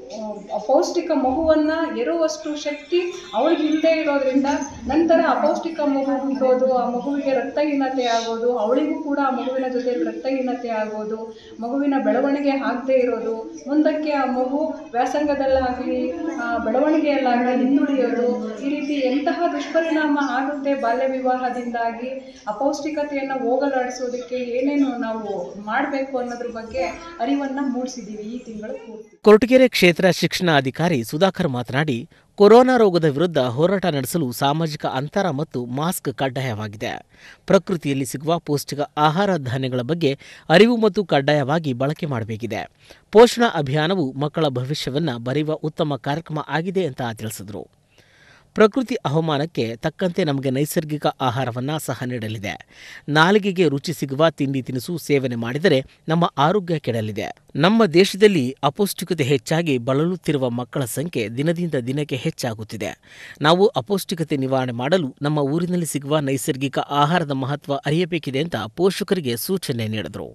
ಆ, ಪೌಷ್ಟಿಕ ಮಗುವನ್ನ ಎರುವಷ್ಟು ಶಕ್ತಿ ಅವಳಿಗೆ ಇಲ್ಲದೆ ಇರೋದ್ರಿಂದ ನಂತರ ಅಪೌಷ್ಟಿಕ ಮಗು ಹುಟ್ಟೋದು ಆ ಮಗುವಿಗೆ ರಕ್ತಹೀನತೆ ಆಗೋದು ಅವಳಿಗೂ ಕೂಡ ಆ ಮಗುವಿನ ಜೊತೆಯಲ್ಲಿ ರಕ್ತಹೀನತೆ ಆಗೋದು ಮಗುವಿನ ಬೆಳವಣಿಗೆ ಆಗದೆ ಇರೋದು ಮುಂದಕ್ಕೆ ಆ ಮಗು ವ್ಯಾಸಂಗದಲ್ಲಾಗಲಿ ಬೆಳವಣಿಗೆಯಲ್ಲಾಗಲಿ ಹಿಂದುಳಿಯೋದು ಈ ರೀತಿ ಎಂತಹ ದುಷ್ಪರಿಣಾಮ ಆಗುತ್ತೆ ಬಾಲ್ಯ ವಿವಾಹದಿಂದಾಗಿ ಅಪೌಷ್ಟಿಕತೆಯನ್ನು ಹೋಗಲಾಡಿಸೋದಕ್ಕೆ ಏನೇನು ನಾವು ಮಾಡಬೇಕು ಅನ್ನೋದ್ರ ಬಗ್ಗೆ ಅರಿವನ್ನು ಮೂಡಿಸಿದ್ದೀವಿ ಈ ತಿಂಗಳು ಪೂರ್ತಿ ಕೊರಟಗೆರೆ ಕ್ಷೇತ್ರ ಶಿಕ್ಷಣ ಅಧಿಕಾರಿ ಸುಧಾಕರ್ ಮಾತನಾಡಿ ಕೊರೋನಾ ರೋಗದ ವಿರುದ್ಧ ಹೋರಾಟ ನಡೆಸಲು ಸಾಮಾಜಿಕ ಅಂತರ ಮತ್ತು ಮಾಸ್ಕ್ ಕಡ್ಡಾಯವಾಗಿದೆ ಪ್ರಕೃತಿಯಲ್ಲಿ ಸಿಗುವ ಪೌಷ್ಟಿಕ ಆಹಾರ ಧಾನ್ಯಗಳ ಬಗ್ಗೆ ಅರಿವು ಮತ್ತು ಕಡ್ಡಾಯವಾಗಿ ಬಳಕೆ ಮಾಡಬೇಕಿದೆ ಪೋಷಣಾ ಅಭಿಯಾನವು ಮಕ್ಕಳ ಭವಿಷ್ಯವನ್ನು ಬರೆಯುವ ಉತ್ತಮ ಕಾರ್ಯಕ್ರಮ ಆಗಿದೆ ಅಂತ ತಿಳಿಸಿದರು ಪ್ರಕೃತಿ ಹವಾಮಾನಕ್ಕೆ ತಕ್ಕಂತೆ ನಮಗೆ ನೈಸರ್ಗಿಕ ಆಹಾರವನ್ನು ಸಹ ನೀಡಲಿದೆ ನಾಲಿಗೆಗೆ ರುಚಿ ಸಿಗುವ ತಿಂಡಿ ತಿನಿಸು ಸೇವನೆ ಮಾಡಿದರೆ ನಮ್ಮ ಆರೋಗ್ಯ ಕೆಡಲಿದೆ ನಮ್ಮ ದೇಶದಲ್ಲಿ ಅಪೌಷ್ಟಿಕತೆ ಹೆಚ್ಚಾಗಿ ಬಳಲುತ್ತಿರುವ ಮಕ್ಕಳ ಸಂಖ್ಯೆ ದಿನದಿಂದ ದಿನಕ್ಕೆ ಹೆಚ್ಚಾಗುತ್ತಿದೆ ನಾವು ಅಪೌಷ್ಟಿಕತೆ ನಿವಾರಣೆ ಮಾಡಲು ನಮ್ಮ ಊರಿನಲ್ಲಿ ಸಿಗುವ ನೈಸರ್ಗಿಕ ಆಹಾರದ ಮಹತ್ವ ಅರಿಯಬೇಕಿದೆ ಅಂತ ಪೋಷಕರಿಗೆ ಸೂಚನೆ ನೀಡಿದರು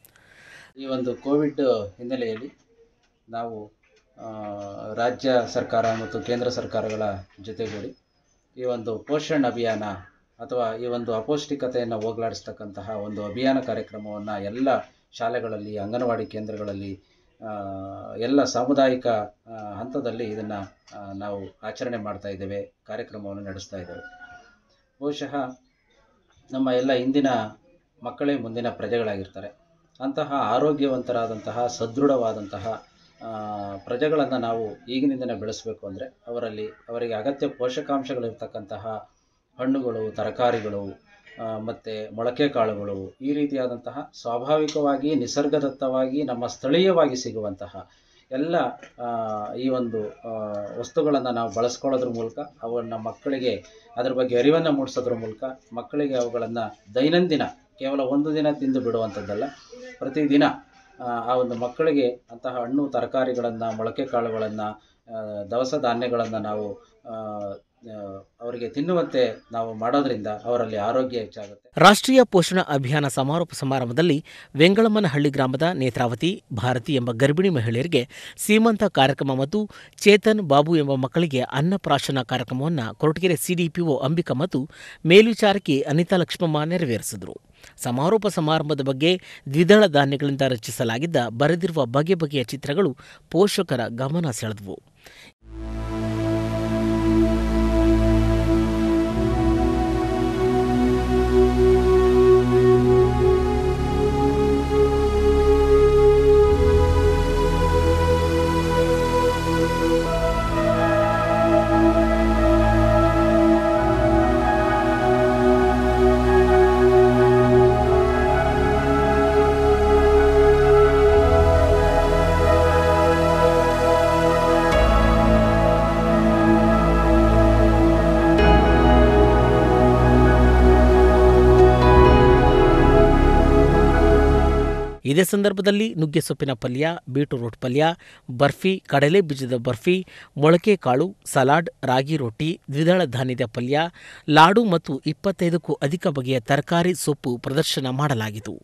ಈ ಒಂದು ಕೋವಿಡ್ ಹಿನ್ನೆಲೆಯಲ್ಲಿ ನಾವು ಆ, ರಾಜ್ಯ ಸರ್ಕಾರ ಮತ್ತು ಕೇಂದ್ರ ಸರ್ಕಾರಗಳ ಜೊತೆಗೂಡಿ ಈ ಒಂದು ಪೋಷಣ್ ಅಭಿಯಾನ ಅಥವಾ ಈ ಒಂದು ಅಪೌಷ್ಟಿಕತೆಯನ್ನು ಹೋಗಲಾಡಿಸ್ತಕ್ಕಂತಹ ಒಂದು ಅಭಿಯಾನ ಕಾರ್ಯಕ್ರಮವನ್ನು ಎಲ್ಲ ಶಾಲೆಗಳಲ್ಲಿ ಅಂಗನವಾಡಿ ಕೇಂದ್ರಗಳಲ್ಲಿ ಆ, ಎಲ್ಲ ಸಾಮುದಾಯಿಕ ಆ, ಹಂತದಲ್ಲಿ ಇದನ್ನು ನಾವು ಆಚರಣೆ ಮಾಡ್ತಾ ಇದ್ದೇವೆ ಕಾರ್ಯಕ್ರಮವನ್ನು ನಡೆಸ್ತಾ ಇದ್ದೇವೆ ಬಹುಶಃ ನಮ್ಮ ಎಲ್ಲ ಇಂದಿನ ಮಕ್ಕಳೇ ಮುಂದಿನ ಪ್ರಜೆಗಳಾಗಿರ್ತಾರೆ ಅಂತಹ ಆರೋಗ್ಯವಂತರಾದಂತಹ ಸದೃಢವಾದಂತಹ ಪ್ರಜೆಗಳನ್ನು ನಾವು ಈಗಿನಿಂದಲೇ ಬೆಳೆಸಬೇಕು ಅಂದರೆ ಅವರಲ್ಲಿ ಅವರಿಗೆ ಅಗತ್ಯ ಪೋಷಕಾಂಶಗಳಿರ್ತಕ್ಕಂತಹ ಹಣ್ಣುಗಳು ತರಕಾರಿಗಳು ಮತ್ತು ಮೊಳಕೆ ಕಾಳುಗಳು ಈ ರೀತಿಯಾದಂತಹ ಸ್ವಾಭಾವಿಕವಾಗಿ ನಿಸರ್ಗದತ್ತವಾಗಿ ನಮ್ಮ ಸ್ಥಳೀಯವಾಗಿ ಸಿಗುವಂತಹ ಎಲ್ಲ ಆ, ಈ ಒಂದು ವಸ್ತುಗಳನ್ನು ನಾವು ಬಳಸ್ಕೊಳ್ಳೋದ್ರ ಮೂಲಕ ಅವನ್ನ ಮಕ್ಕಳಿಗೆ ಅದರ ಬಗ್ಗೆ ಅರಿವನ್ನು ಮೂಡಿಸೋದ್ರ ಮೂಲಕ ಮಕ್ಕಳಿಗೆ ಅವುಗಳನ್ನು ದೈನಂದಿನ ಕೇವಲ ಒಂದು ದಿನ ತಿಂದು ಬಿಡುವಂಥದ್ದಲ್ಲ ಪ್ರತಿದಿನ ಆ, ಆ ಒಂದು ಮಕ್ಕಳಿಗೆ ಅಂತಹ ಹಣ್ಣು ತರಕಾರಿಗಳನ್ನು ಮೊಳಕೆ ಕಾಳುಗಳನ್ನು ದವಸ ಧಾನ್ಯಗಳನ್ನು ನಾವು ಆ, ಆ, ಅವರಿಗೆ ತಿನ್ನುವಂತೆ ನಾವು ಮಾಡೋದ್ರಿಂದ ಅವರಲ್ಲಿ ಆರೋಗ್ಯ ಹೆಚ್ಚಾಗುತ್ತೆ ರಾಷ್ಟ್ರೀಯ ಪೋಷಣ ಅಭಿಯಾನ ಸಮಾರೋಪ ಸಮಾರಂಭದಲ್ಲಿ ವೆಂಗಳಮ್ಮನಹಳ್ಳಿ ಗ್ರಾಮದ ನೇತ್ರಾವತಿ ಭಾರತಿ ಎಂಬ ಗರ್ಭಿಣಿ ಮಹಿಳೆಯರಿಗೆ ಸೀಮಂತ ಕಾರ್ಯಕ್ರಮ ಮತ್ತು ಚೇತನ್ ಬಾಬು ಎಂಬ ಮಕ್ಕಳಿಗೆ ಅನ್ನಪ್ರಾಶನ ಕಾರ್ಯಕ್ರಮವನ್ನು ಕೊರಟಗೆರೆ ಸಿಡಿಪಿಒ ಅಂಬಿಕಾ ಮತ್ತು ಮೇಲ್ವಿಚಾರಕಿ ಅನಿತಾ ಲಕ್ಷ್ಮಮ್ಮ ನೆರವೇರಿಸಿದರು ಸಮಾರೋಪ ಸಮಾರಂಭದ ಬಗ್ಗೆ ದ್ವಿದಳ ಧಾನ್ಯಗಳಿಂದ ರಚಿಸಲಾಗಿದ್ದ ಬರೆದಿರುವ ಬಗೆ ಬಗೆಯ ಚಿತ್ರಗಳು ಪೋಷಕರ ಗಮನ ಸೆಳೆದವು ಇದೇ ಸಂದರ್ಭದಲ್ಲಿ ನುಗ್ಗೆ ಸೊಪ್ಪಿನ ಪಲ್ಯ ಬೀಟ್ರೂಟ್ ಪಲ್ಯ ಬರ್ಫಿ ಕಡಲೆ ಬೀಜದ ಬರ್ಫಿ ಮೊಳಕೆ ಕಾಳು ಸಲಾಡ್ ರಾಗಿ ರೊಟ್ಟಿ ದ್ವಿದಳ ಧಾನ್ಯದ ಪಲ್ಯ ಲಾಡು ಮತ್ತು ಇಪ್ಪತ್ತೈದಕ್ಕೂ ಅಧಿಕ ಬಗೆಯ ತರಕಾರಿ ಸೊಪ್ಪು ಪ್ರದರ್ಶನ ಮಾಡಲಾಗಿತು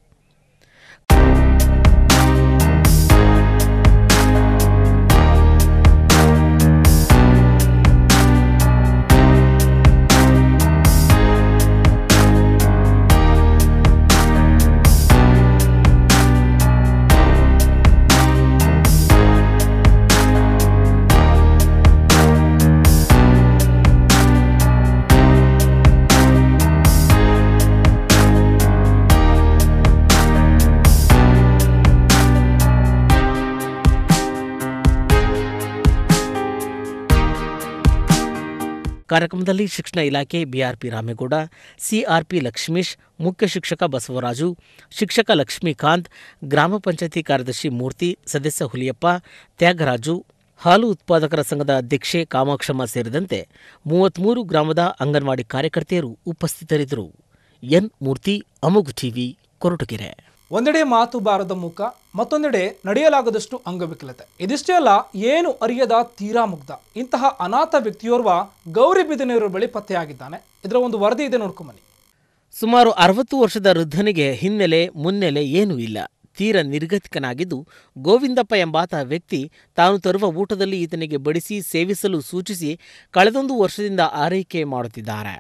ಕಾರ್ಯಕ್ರಮದಲ್ಲಿ ಶಿಕ್ಷಣ ಇಲಾಖೆ ಬಿಆರ್ಪಿ ರಾಮೇಗೌಡ ಸಿಆರ್ಪಿ ಲಕ್ಷ್ಮೀಶ್ ಮುಖ್ಯ ಶಿಕ್ಷಕ ಬಸವರಾಜು ಶಿಕ್ಷಕ ಲಕ್ಷ್ಮೀಕಾಂತ್ ಗ್ರಾಮ ಪಂಚಾಯತಿ ಕಾರ್ಯದರ್ಶಿ ಮೂರ್ತಿ ಸದಸ್ಯ ಹುಲಿಯಪ್ಪ ತ್ಯಾಗರಾಜು ಹಾಲು ಉತ್ಪಾದಕರ ಸಂಘದ ಅಧ್ಯಕ್ಷೆ ಕಾಮಾಕ್ಷಮ್ಮ ಸೇರಿದಂತೆ ಮೂವತ್ಮೂರು ಗ್ರಾಮದ ಅಂಗನವಾಡಿ ಕಾರ್ಯಕರ್ತೆಯರು ಉಪಸ್ಥಿತರಿದ್ದರು ಎನ್ ಮೂರ್ತಿ ಅಮುಗು ಟಿವಿ ಕೊರಟಗೆರೆ ಒಂದೆಡೆ ಮಾತು ಬಾರದ ಮುಖ ಮತ್ತೊಂದೆಡೆ ನಡೆಯಲಾಗದಷ್ಟು ಅಂಗವಿಕಲತೆ ಇದಿಷ್ಟೇ ಅಲ್ಲ ಏನು ಅರಿಯದ ತೀರಾ ಮುಗ್ಧ ಇಂತಹ ಅನಾಥ ವ್ಯಕ್ತಿಯೋರ್ವ ಗೌರಿಬಿದನೂರು ಬಳಿ ಪತ್ತೆಯಾಗಿದ್ದಾನೆ ಇದರ ಒಂದು ವರದಿ ಇದೆ ನೋಡ್ಕೊಂಬನ್ನಿ ಸುಮಾರು ಅರವತ್ತು ವರ್ಷದ ವೃದ್ಧನಿಗೆ ಹಿನ್ನೆಲೆ ಮುನ್ನೆಲೆ ಏನೂ ಇಲ್ಲ ತೀರ ನಿರ್ಗತಿಕನಾಗಿದ್ದು ಗೋವಿಂದಪ್ಪ ಎಂಬಾತ ವ್ಯಕ್ತಿ ತಾನು ತರುವ ಊಟದಲ್ಲಿ ಈತನಿಗೆ ಬಡಿಸಿ ಸೇವಿಸಲು ಸೂಚಿಸಿ ಕಳೆದೊಂದು ವರ್ಷದಿಂದ ಆರೈಕೆ ಮಾಡುತ್ತಿದ್ದಾರೆ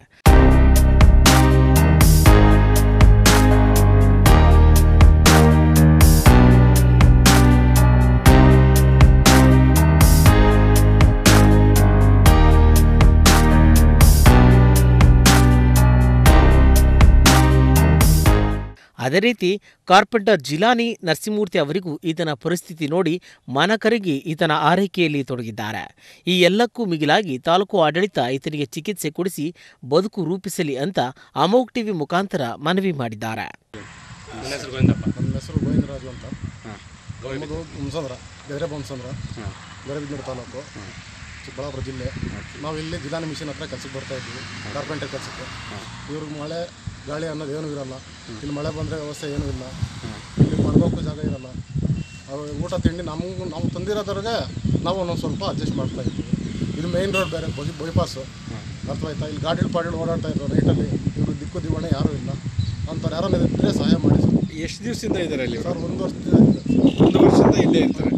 ಅದೇ ರೀತಿ ಕಾರ್ಪೆಂಟರ್ ಜಿಲಾನಿ ನರಸಿಂಹಮೂರ್ತಿ ಅವರಿಗೂ ಈತನ ಪರಿಸ್ಥಿತಿ ನೋಡಿ ಮನಕರಗಿ ಈತನ ಆರೈಕೆಯಲ್ಲಿ ತೊಡಗಿದ್ದಾರೆ ಈ ಎಲ್ಲಕ್ಕೂ ಮಿಗಿಲಾಗಿ ತಾಲೂಕು ಆಡಳಿತ ಈತನಿಗೆ ಚಿಕಿತ್ಸೆ ಕೊಡಿಸಿ ಬದುಕು ರೂಪಿಸಲಿ ಅಂತ ಅಮೋಕ್ ಟಿವಿ ಮುಖಾಂತರ ಮನವಿ ಮಾಡಿದ್ದಾರೆ ನನ್ನ ಹೆಸರು ಗೋವಿಂದಪ್ಪ ನಮ್ಮ ಹೆಸರು ಗೋವಿಂದರಾಜು ಅಂತ ನಮ್ಮದು ಹುಮ್ಸಂದ್ರ ಬೆದರೆ ಬೊಮ್ಸಂದ್ರ ಗೌರಬಿದ್ನೂರು ತಾಲೂಕು ಚಿಕ್ಕಬಳ್ಳಾಪುರ ಜಿಲ್ಲೆ ನಾವು ಇಲ್ಲಿ ಜಿಲ್ಲಾನಿ ಮಿಷನ್ ಹತ್ರ ಕೆಲಸಕ್ಕೆ ಬರ್ತಾ ಇದ್ವಿ ಕಾರ್ಪೆಂಟರ್ ಕೆಲಸಕ್ಕೆ ಇವ್ರಿಗೆ ಮಳೆ ಗಾಳಿ ಅನ್ನೋದು ಏನೂ ಇರಲ್ಲ ಇಲ್ಲಿ ಮಳೆ ಬಂದರೆ ವ್ಯವಸ್ಥೆ ಏನೂ ಇಲ್ಲ ಇಲ್ಲಿ ಮಲ್ಗೋಕ್ಕೂ ಜಾಗ ಇರಲ್ಲ ಅವ್ರು ಊಟ ತಿಂಡಿ ನಮಗೂ ನಾವು ತಂದಿರೋದ್ರಿಗೆ ನಾವು ಒಂದೊಂದು ಸ್ವಲ್ಪ ಅಡ್ಜಸ್ಟ್ ಮಾಡ್ತಾ ಇದ್ವಿ ಇದು ಮೇಯ್ನ್ ರೋಡ್ ಬೇರೆ ಬೈ ಬೈಪಾಸು ಅರ್ಥವಾಯ್ತಾ ಇಲ್ಲಿ ಗಾಡಿ ಪಾಡಿಗಳು ಓಡಾಡ್ತಾ ಇದ್ರು ನೈಟಲ್ಲಿ ಇವರು ದಿಕ್ಕು ದಿವಾಣೆ ಯಾರೂ ಇಲ್ಲ ಅಂಥವ್ರು ಯಾರೋ ಇದ್ದರೆ ಸಹಾಯ ಮಾಡಿ ಸರ್ ಎಷ್ಟು ದಿವಸದಿಂದ ಇದ್ದಾರೆ ಇಲ್ಲಿ ಸರ್ ಒಂದು ವರ್ಷದಿಂದ ಇದೆ. ಒಂದು ವರ್ಷದಿಂದ ಇಲ್ಲೇ ಇರ್ತಾರೆ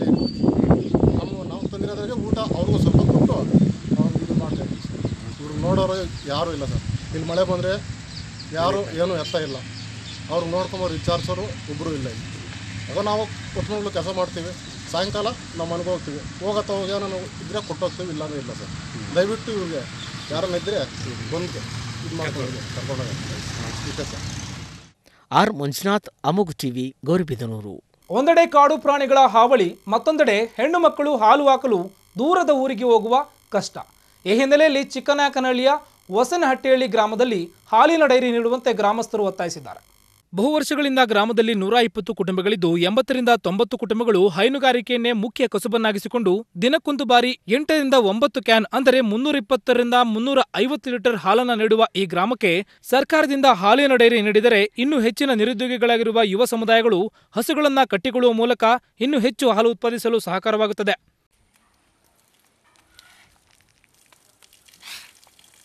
ನಮ್ಮ ನಾವು ತಂದಿರೋದ್ರಿಗೆ ಊಟ ಅವ್ರಿಗೂ ಸ್ವಲ್ಪ ಕೊಟ್ಟು ನಾವು ಇದು ಮಾಡ್ತಾ ಇದ್ವಿ ಸರ್ ಇವ್ರಿಗೆ ನೋಡೋರು ಯಾರೂ ಇಲ್ಲ ಸರ್ ಇಲ್ಲಿ ಮಳೆ ಬಂದರೆ ಯಾರು ಏನೂ ಎತ್ತ ಇಲ್ಲ ಅವ್ರು ನೋಡ್ಕೊಂಬವ್ರು ವಿಚಾರಿಸೋರು ಒಬ್ಬರು ಇಲ್ಲ ಇಲ್ಲಿ ಆಗ ನಾವು ಕೊಟ್ಟು ಕೆಲಸ ಮಾಡ್ತೀವಿ ಸಾಯಂಕಾಲ ನಾವು ಮನೆಗೆ ಹೋಗ್ತೀವಿ ಹೋಗತ್ತ ಹೋಗಿ ನಾನು ಇದ್ರೆ ಕೊಟ್ಟು ಹೋಗ್ತೀವಿ ಇಲ್ಲಾಂದ್ರೆ ಇಲ್ಲ ಸರ್ ದಯವಿಟ್ಟು ಇವ್ರಿಗೆ ಯಾರನ್ನ ಇದ್ದರೆ ಬಂದು ಇದು ಮಾಡ್ಕೊಂಡು ಕರ್ಕೊಂಡೋಗಿ ಇಷ್ಟೇ ಸರ್ ಆರ್ ಮಂಜುನಾಥ್ ಅಮೋಕ್ ಟಿವಿ ಗೌರಿಬಿದನೂರು ಒಂದೆಡೆ ಕಾಡು ಪ್ರಾಣಿಗಳ ಹಾವಳಿ ಮತ್ತೊಂದೆಡೆ ಹೆಣ್ಣು ಮಕ್ಕಳು ಹಾಲು ಹಾಕಲು ದೂರದ ಊರಿಗೆ ಹೋಗುವ ಕಷ್ಟ ಈ ಹಿನ್ನೆಲೆಯಲ್ಲಿ ಚಿಕ್ಕನಾಯಕನಹಳ್ಳಿಯ ಹೊಸನಹಟ್ಟಿಹಳ್ಳಿ ಗ್ರಾಮದಲ್ಲಿ ಹಾಲಿನ ಡೈರಿ ನೀಡುವಂತೆ ಗ್ರಾಮಸ್ಥರು ಒತ್ತಾಯಿಸಿದ್ದಾರೆ ಬಹು ವರ್ಷಗಳಿಂದ ಗ್ರಾಮದಲ್ಲಿ ನೂರ ಇಪ್ಪತ್ತು ಕುಟುಂಬಗಳಿದ್ದು ಎಂಬತ್ತರಿಂದ ತೊಂಬತ್ತು ಕುಟುಂಬಗಳು ಹೈನುಗಾರಿಕೆಯನ್ನೇ ಮುಖ್ಯ ಕಸುಬನ್ನಾಗಿಸಿಕೊಂಡು ದಿನಕ್ಕೊಂದು ಬಾರಿ ಎಂಟರಿಂದ ಒಂಬತ್ತು ಕ್ಯಾನ್ ಅಂದರೆ ಮುನ್ನೂರ ಇಪ್ಪತ್ತರಿಂದ ಮುನ್ನೂರ ಐವತ್ತು ಲೀಟರ್ ಹಾಲನ್ನ ನೀಡುವ ಈ ಗ್ರಾಮಕ್ಕೆ ಸರ್ಕಾರದಿಂದ ಹಾಲಿನ ಡೈರಿ ನೀಡಿದರೆ ಇನ್ನೂ ಹೆಚ್ಚಿನ ನಿರುದ್ಯೋಗಿಗಳಾಗಿರುವ ಯುವ ಸಮುದಾಯಗಳು ಹಸುಗಳನ್ನ ಕಟ್ಟಿಕೊಳ್ಳುವ ಮೂಲಕ ಇನ್ನೂ ಹೆಚ್ಚು ಹಾಲು ಉತ್ಪಾದಿಸಲು ಸಹಕಾರವಾಗುತ್ತದೆ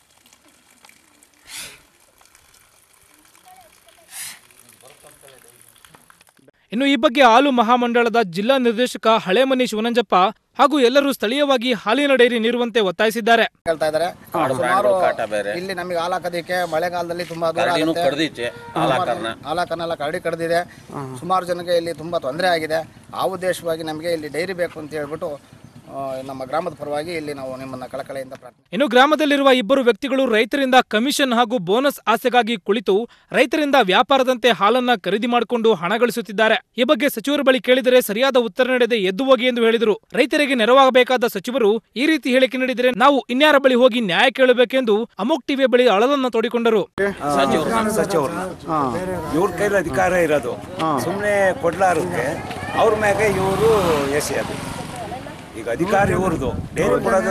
ಇನ್ನು ಈ ಬಗ್ಗೆ ಹಾಲು ಮಹಾಮಂಡಳದ ಜಿಲ್ಲಾ ನಿರ್ದೇಶಕ ಹಳೆಮನಿ ಶಿವನಂಜಪ್ಪ ಹಾಗೂ ಎಲ್ಲರೂ ಸ್ಥಳೀಯವಾಗಿ ಹಾಲಿನ ಡೈರಿ ನೀಡುವಂತೆ ಒತ್ತಾಯಿಸಿದ್ದಾರೆ ಹೇಳ್ತಾ ಇದ್ದಾರೆ ಸುಮಾರು ಇಲ್ಲಿ ನಮಗೆ ಹಾಲು ಹಾಕೋದಕ್ಕೆ ಮಳೆಗಾಲದಲ್ಲಿ ತುಂಬಾ ದೂರ ಆಗುತ್ತೆ ಹಾಲಕನೆಲ್ಲ ಕರಡಿ ಕಡ್ದಿದೆ ಸುಮಾರು ಜನಕ್ಕೆ ಇಲ್ಲಿ ತುಂಬಾ ತೊಂದರೆ ಆಗಿದೆ ಆ ಉದ್ದೇಶವಾಗಿ ನಮಗೆ ಇಲ್ಲಿ ಡೈರಿ ಬೇಕು ಅಂತ ಹೇಳ್ಬಿಟ್ಟು ಆ, ನಮ್ಮ ಗ್ರಾಮದ ಪರವಾಗಿ ಇಲ್ಲಿ ನಾವು ನಿಮ್ಮನ್ನ ಕಳಕಳೆಯಿಂದ ಪ್ರಾರ್ಥನೆ ಇನ್ನು ಗ್ರಾಮದಲ್ಲಿರುವ ಇಬ್ಬರು ವ್ಯಕ್ತಿಗಳು ರೈತರಿಂದ ಕಮಿಷನ್ ಹಾಗೂ ಬೋನಸ್ ಆಸೆಗಾಗಿ ಕುಳಿತು ರೈತರಿಂದ ವ್ಯಾಪಾರದಂತೆ ಹಾಲನ್ನ ಖರೀದಿ ಮಾಡಿಕೊಂಡು ಹಣ ಗಳಿಸುತ್ತಿದ್ದಾರೆ ಈ ಬಗ್ಗೆ ಸಚಿವರ ಬಳಿ ಕೇಳಿದರೆ ಸರಿಯಾದ ಉತ್ತರ ನೀಡದೆ ಎದ್ದು ಹೋಗಿ ಎಂದು ಹೇಳಿದರು ರೈತರಿಗೆ ನೆರವಾಗಬೇಕಾದ ಸಚಿವರು ಈ ರೀತಿ ಹೇಳಿಕೆ ನೀಡಿದರೆ ನಾವು ಇನ್ಯಾರ ಬಳಿ ಹೋಗಿ ನ್ಯಾಯ ಕೇಳಬೇಕೆಂದು ಅಮೋಕ್ ಟಿವಿಯ ಬಳಿ ಅಳಲನ್ನ ತೋಡಿಕೊಂಡರು ಸಚಿವರು ಇವ್ರ ಕೈಲಿ ಅಧಿಕಾರ ಇರೋದು ಸುಮ್ಮನೆ ಕೊಡ್ಲಾರಕ್ಕೆ ಅವ್ರ ಮ್ಯಾಗೆ ಇವರು ಎಸೆಯೋದು ಈಗ ಅಧಿಕಾರ ಇವ್ರದ್ದು ಡೈರಿ ಕೊಡೋದು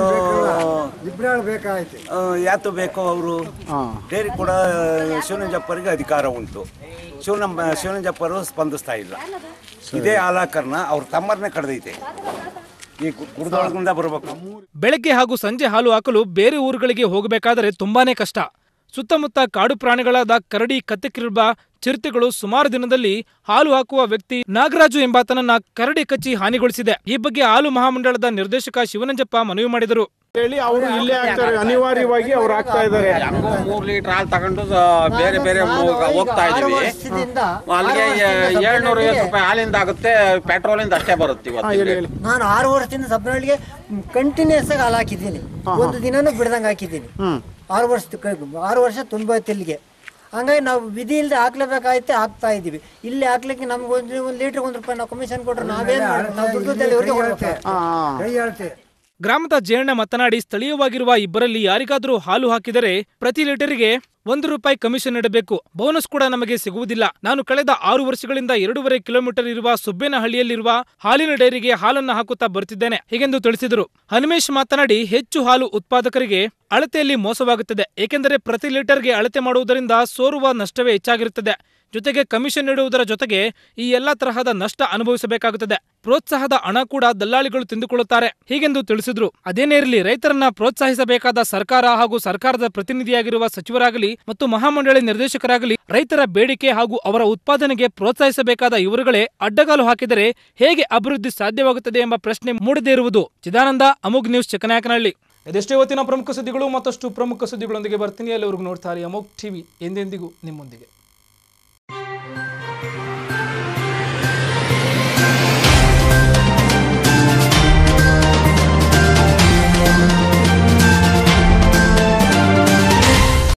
ಆ, ಯಾತು ಬೇಕೋ ಅವರು ಡೈರಿ ಕೂಡ ಶಿವನಂಜಪ್ಪರಿಗೆ ಅಧಿಕಾರ ಉಂಟು ಶಿವನಂಬ ಶಿವನಂಜಪ್ಪರು ಸ್ಪಂದಿಸ್ತಾ ಇಲ್ಲ ಇದೇ ಆಲಾಕರಣ ಅವ್ರ ತಮ್ಮರನ್ನೇ ಕಡ್ದೈತೆ ಈ ಕುಡ್ದೊಳಗಿಂದ ಬರ್ಬೇಕು ಬೆಳಗ್ಗೆ ಹಾಗೂ ಸಂಜೆ ಹಾಲು ಹಾಕಲು ಬೇರೆ ಊರುಗಳಿಗೆ ಹೋಗಬೇಕಾದರೆ ತುಂಬಾನೇ ಕಷ್ಟ ಸುತ್ತಮುತ್ತ ಕಾಡು ಪ್ರಾಣಿಗಳಾದ ಕರಡಿ ಕತ್ತೆಕಿರುಬ ಚಿರತೆಗಳು ಸುಮಾರು ದಿನದಲ್ಲಿ ಹಾಲು ಹಾಕುವ ವ್ಯಕ್ತಿ ನಾಗರಾಜು ಎಂಬಾತನನ್ನ ಕರಡಿ ಕಚ್ಚಿ ಹಾನಿಗೊಳಿಸಿದೆ ಈ ಬಗ್ಗೆ ಹಾಲು ಮಹಾಮಂಡಳದ ನಿರ್ದೇಶಕ ಶಿವನಂಜಪ್ಪ ಮನವಿ ಮಾಡಿದರು ಹೇಳಿ ಅವರು ಇಲ್ಲೇ ಆಗ್ತಾರೆ ಅನಿವಾರ್ಯವಾಗಿ ಅವ್ರು ಆಗ್ತಾ ಇದ್ದಾರೆ ಮೂರ್ ಲೀಟರ್ ಹಾಲು ತಗೊಂಡು ಸ- ಬೇರೆ ಬೇರೆ ಮೂ- ಹೋಗ್ತಾ ಇದೀವಿ ಅಲ್ಲಿಗೆ ಏಳ್ನೂರ ಐವತ್ತು ರೂಪಾಯಿ ಹಾಲಿಂದ ಆಗುತ್ತೆ ಪೆಟ್ರೋಲಿಂದ ಅಷ್ಟೇ ಬರುತ್ತೆ ಇವತ್ತು ಇಲ್ಲಿ. ನಾನು ಆರು ವರ್ಷದಿಂದ ಸಬ್ನಳ್ಳಿಗೆ ಕಂಟಿನ್ಯೂಸ್ ಆಗಿ ಹಾಲು ಹಾಕಿದ್ದೀನಿ ಒಂದು ದಿನನೂ ಬಿಡ್ದಂಗೆ ಹಾಕಿದ್ದೀನಿ ಆರು ವರ್ಷದ ಕ- ಆರು ವರ್ಷ ತುಂಬ ಇಲ್ಲಿಗೆ ಹಂಗಾಗಿ ನಾವು ವಿಧಿ ಇಲ್ಲದೆ ಹಾಕ್ಲೇಬೇಕಾಯ್ತೆ ಹಾಕ್ತಾ ಇದ್ದೀವಿ ಇಲ್ಲಿ ಹಾಕ್ಲಿಕ್ಕೆ ನಮ್ಗೆ ಒಂದು ಒಂದು ಲೀಟರ್ ಒಂದು ರೂಪಾಯಿ ನಾವು ಕಮಿಷನ್ ಕೊಟ್ರೆ ನಾವೇನು ನಾವು ದುಡ್ಡು ಇವ್ರಿಗೆ ಕೊಡ್ಬೇಕು ಗ್ರಾಮದ ಜಯಣ್ಣ ಮಾತನಾಡಿ ಸ್ಥಳೀಯವಾಗಿರುವ ಇಬ್ಬರಲ್ಲಿ ಯಾರಿಗಾದರೂ ಹಾಲು ಹಾಕಿದರೆ ಪ್ರತಿ ಲೀಟರಿಗೆ ಒಂದು ರೂಪಾಯಿ ಕಮಿಷನ್ ನೀಡಬೇಕು ಬೋನಸ್ ಕೂಡ ನಮಗೆ ಸಿಗುವುದಿಲ್ಲ ನಾನು ಕಳೆದ ಆರು ವರ್ಷಗಳಿಂದ ಎರಡೂವರೆ ಕಿಲೋಮೀಟರ್ ಇರುವ ಸುಬ್ಬೇನಹಳ್ಳಿಯಲ್ಲಿರುವ ಹಾಲಿನ ಡೈರಿಗೆ ಹಾಲನ್ನು ಹಾಕುತ್ತಾ ಬರುತ್ತಿದ್ದೇನೆ ಹೀಗೆಂದು ತಿಳಿಸಿದರು ಹನುಮೇಶ್ ಮಾತನಾಡಿ ಹೆಚ್ಚು ಹಾಲು ಉತ್ಪಾದಕರಿಗೆ ಅಳತೆಯಲ್ಲಿ ಮೋಸವಾಗುತ್ತದೆ ಏಕೆಂದರೆ ಪ್ರತಿ ಲೀಟರ್ಗೆ ಅಳತೆ ಮಾಡುವುದರಿಂದ ಸೋರುವ ನಷ್ಟವೇ ಹೆಚ್ಚಾಗಿರುತ್ತದೆ ಜೊತೆಗೆ ಕಮಿಷನ್ ನೀಡುವುದರ ಜೊತೆಗೆ ಈ ಎಲ್ಲಾ ತರಹದ ನಷ್ಟ ಅನುಭವಿಸಬೇಕಾಗುತ್ತದೆ ಪ್ರೋತ್ಸಾಹದ ಹಣ ಕೂಡ ದಲ್ಲಾಳಿಗಳು ತಿಂದುಕೊಳ್ಳುತ್ತಾರೆ ಹೀಗೆಂದು ತಿಳಿಸಿದ್ರು ಅದೇನೇ ಇರಲಿ ರೈತರನ್ನ ಪ್ರೋತ್ಸಾಹಿಸಬೇಕಾದ ಸರ್ಕಾರ ಹಾಗೂ ಸರ್ಕಾರದ ಪ್ರತಿನಿಧಿಯಾಗಿರುವ ಸಚಿವರಾಗಲಿ ಮತ್ತು ಮಹಾಮಂಡಳಿ ನಿರ್ದೇಶಕರಾಗಲಿ ರೈತರ ಬೇಡಿಕೆ ಹಾಗೂ ಅವರ ಉತ್ಪಾದನೆಗೆ ಪ್ರೋತ್ಸಾಹಿಸಬೇಕಾದ ಇವರುಗಳೇ ಅಡ್ಡಗಾಲು ಹಾಕಿದರೆ ಹೇಗೆ ಅಭಿವೃದ್ಧಿ ಸಾಧ್ಯವಾಗುತ್ತದೆ ಎಂಬ ಪ್ರಶ್ನೆ ಮೂಡದೇ ಇರುವುದು ಚಿದಾನಂದ ಅಮೋಘ್ ನ್ಯೂಸ್ ಚಿಕ್ಕನಾಯಕನಹಳ್ಳಿ ಇದೆಷ್ಟೇ ಇವತ್ತಿನ ಪ್ರಮುಖ ಸುದ್ದಿಗಳು ಮತ್ತಷ್ಟು ಪ್ರಮುಖ ಸುದ್ದಿಗಳೊಂದಿಗೆ ಬರ್ತೀನಿ ಎಲ್ಲರಿಗೂ ನೋಡ್ತಾರೆ ಅಮೋಘ್ ಟಿವಿ ಎಂದೆಂದಿಗೂ ನಿಮ್ಮೊಂದಿಗೆ